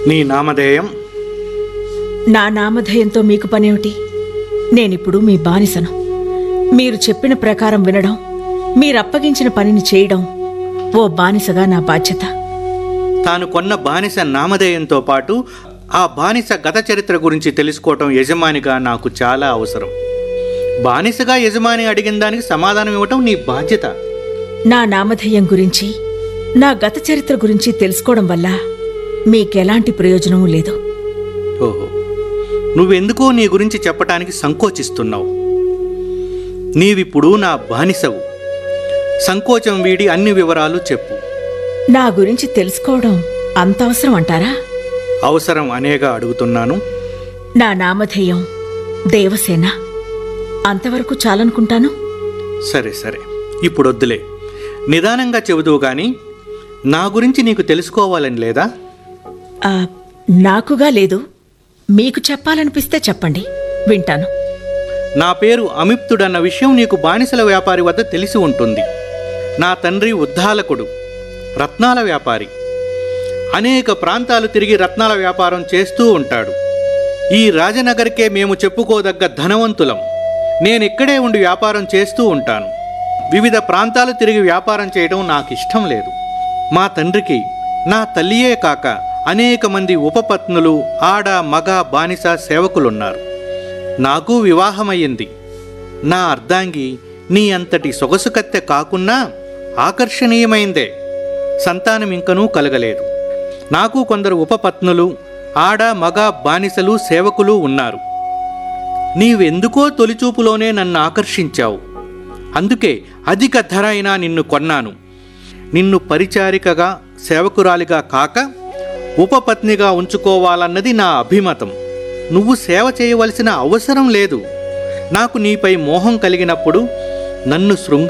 నీ నామధేయం నా నామధేయంతో మీకు పనేమిటి నేనిప్పుడు మీ బానిసను మీరు చెప్పిన ప్రకారం వినడం మీరప్పగించిన పనిని చేయడం ఓ బానిసగా నా బాధ్యత తాను కొన్న బానిస నామధేయంతో పాటు ఆ బానిస గత చరిత్ర గురించి తెలుసుకోవటం యజమానిగా నాకు చాలా అవసరం బానిసగా యజమాని అడిగిన దానికి సమాధానం ఇవ్వటం నీ బాధ్యత నా నామధేయం గురించి నా గత చరిత్ర గురించి తెలుసుకోవడం వల్ల మీకెలాంటి ప్రయోజనమూ లేదు ఓహో నువ్వెందుకో నీ గురించి చెప్పటానికి సంకోచిస్తున్నావు నీవిప్పుడు నా బానిసవు సంకోచం వీడి అన్ని వివరాలు చెప్పు నా గురించి తెలుసుకోవడం అంత అవసరం అంటారా అవసరం అనేగా అడుగుతున్నాను నా నామధేయం దేవసేన అంతవరకు చాలనుకుంటాను సరే సరే ఇప్పుడు వద్దులే నిదానంగా చెబుదువు గాని నా గురించి నీకు తెలుసుకోవాలని లేదా ఆ, నాకుగా లేదు మీకు చెప్పాలనిపిస్తే చెప్పండి వింటాను నా పేరు అమిప్తుడన్న విషయం నీకు బానిసల వ్యాపారి వద్ద తెలిసి ఉంటుంది నా తండ్రి ఉద్దాలకుడు రత్నాల వ్యాపారి అనేక ప్రాంతాలు తిరిగి రత్నాల వ్యాపారం చేస్తూ ఉంటాడు ఈ రాజనగర్కే మేము చెప్పుకోదగ్గ ధనవంతులం నేనిక్కడే ఉండి వ్యాపారం చేస్తూ ఉంటాను వివిధ ప్రాంతాలు తిరిగి వ్యాపారం చేయడం నాకు ఇష్టం లేదు మా తండ్రికి నా తల్లియే కాక అనేక మంది ఉపపత్నులు ఆడ మగ బానిస సేవకులున్నారు నాకు వివాహమయ్యింది నా అర్ధాంగి నీ అంతటి సొగసు కత్తె కాకున్నా ఆకర్షణీయమైందే సంతానం ఇంకనూ కలగలేదు నాకు కొందరు ఉపపత్నులు ఆడ మగ బానిసలు సేవకులు ఉన్నారు నీవెందుకో తొలిచూపులోనే నన్ను ఆకర్షించావు అందుకే అధిక ధర అయినా నిన్ను కొన్నాను నిన్ను పరిచారికగా సేవకురాలిగా కాక ఉపపత్నిగా ఉంచుకోవాలన్నది నా అభిమతం నువ్వు సేవ చేయవలసిన అవసరం లేదు నాకు నీపై మోహం కలిగినప్పుడు నన్ను శృంగ